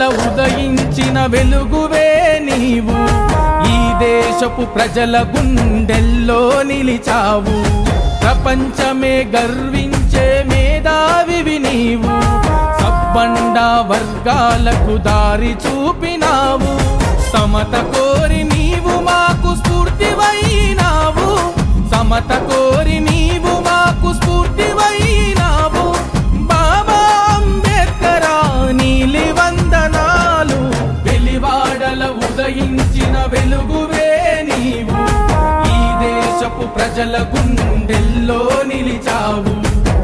వెలివాడల ఉదయించిన వెలుగువే నీవు ఈ దేశపు ప్రజల గుండెల్లో నిలిచావు ప్రపంచమే గర్వించే మేధావివి నీవు సబ్బండ వర్గాలకు దారి చూపినావు సమత కోరి నీవు మాకు స్ఫూర్తివైనావు సమత కోరి నీవు మాకు స్ఫూర్తివైనావు బాబా అంబేద్కరా నీలి వందనాలు వెలివాడల ఉదయించిన వెలుగువే నీవు ఈ దేశపు ప్రజల గుండెల్లో నిలిచావు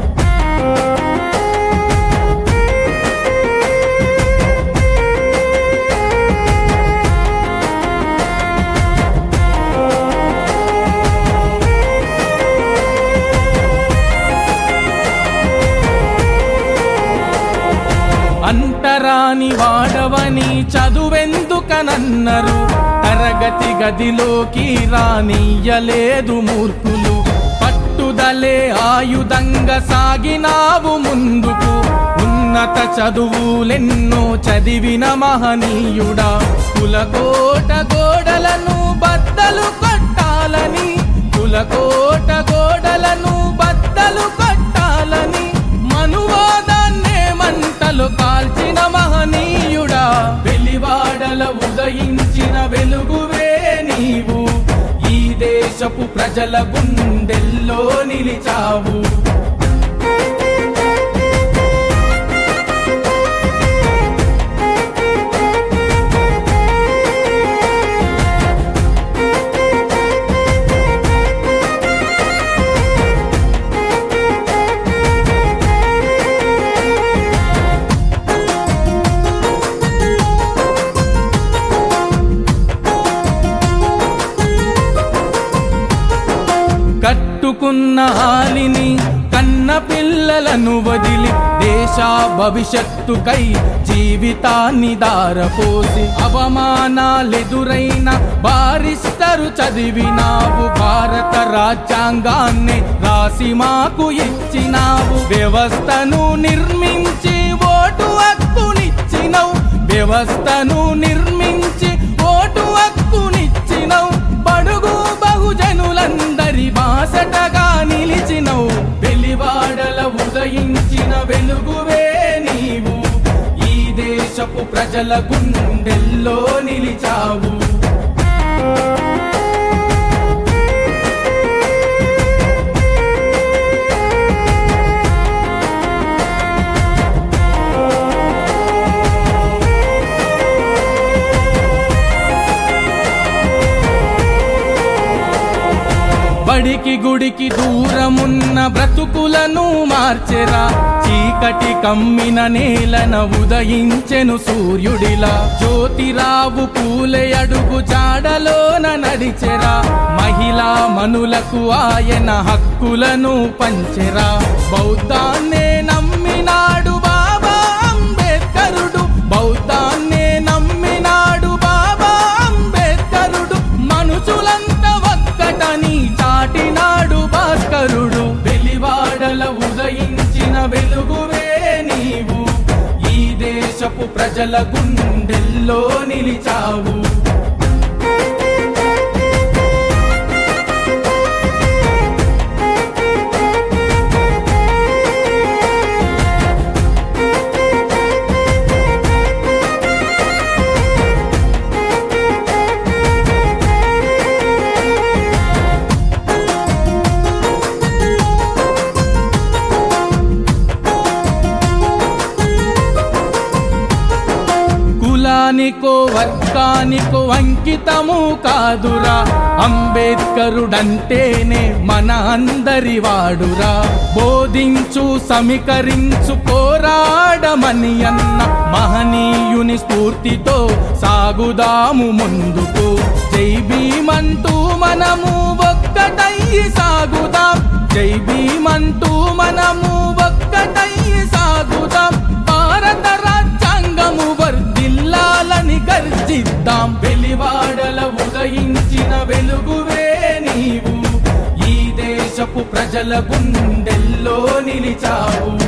అంటరాని వాడవని చదువెందుకనన్నరు తరగతి గదిలోకి రానియ్యలేదు మూర్ఖులు పట్టుదలే ఆయుధంగా సాగినావు ముందుకు ఉన్నత చదువులెన్నో చదివిన మహనీయుడా కులకోట గోడలను బద్దలు కొట్టాలని కులకోట గోడలను బద్దలు కొట్టాలని మనువాదాన్నే మంటలు కాల్చిన మహనీయుడా వెలివాడల ఉదయించిన వెలుగువే నీవు ఈ దేశపు ప్రజల గుండెల్లో నిలిచావు కట్టుకున్న హాలిని కన్న పిల్లలను వదిలి దేశ భవిష్యత్తుకై జీవితాన్ని దారపోసి అవమానాలెదురైన బారిస్తరు చదివినావు భారత రాజ్యాంగాన్ని రాసి మాకు ఇచ్చినావు వ్యవస్థను నిర్మించి ఓటు హక్కునిచ్చినవు వ్యవస్థను నిర్మించి ఓటు హక్కునిచ్చినవు బడుగు బహుజనులందరి బాసటగా నిలిచినవు వెలివాడల ఉదయించిన వెలుగువే నీవు ఈ దేశపు ప్రజల గుండెల్లో నిలిచావు బడికి గుడికి దూరమున్న బ్రతుకులను మార్చెరా చీకటి కమ్మిన నేలన ఉదయించెను సూర్యుడిలా జ్యోతిరావు పూలే అడుగు జాడలోన నడిచెరా మహిళా మనులకు ఆయన హక్కులను పంచెరా బౌద్ధాన్నే నమ్మినాడు బాబా అంబేద్కరుడు బౌద్ధాన్నే నమ్మినాడు బాబా అంబేద్కరుడు మనుషులంతా ఒక్కటని చాటినాడు భాస్కరుడు వెలివాడల ఉదయించిన వెలుగువే నీవు ఈ దేశపు ప్రజల గుండెల్లో నిలిచావు కులానికో వర్గానికో అంకితము కాదురా అంబేద్కరుడంటేనే మన అందరి వాడురా బోధించు సమీకరించు పోరాడమని అన్న మహనీయుని స్ఫూర్తితో సాగుదాము ముందుకు జై భీమంటూ మనము ఒక్కటయ్యి సాగుదాం జై భీమంటూ మనము ఒక్కటయ్యి సాగుదాం భారత రాజ్యాంగము వర్ధిల్లాలని గర్జిద్దాం వెలివాడల ఉదయించిన వెలుగువే నీవు ఈ దేశపు ప్రజల గుండెల్లో నిలిచావు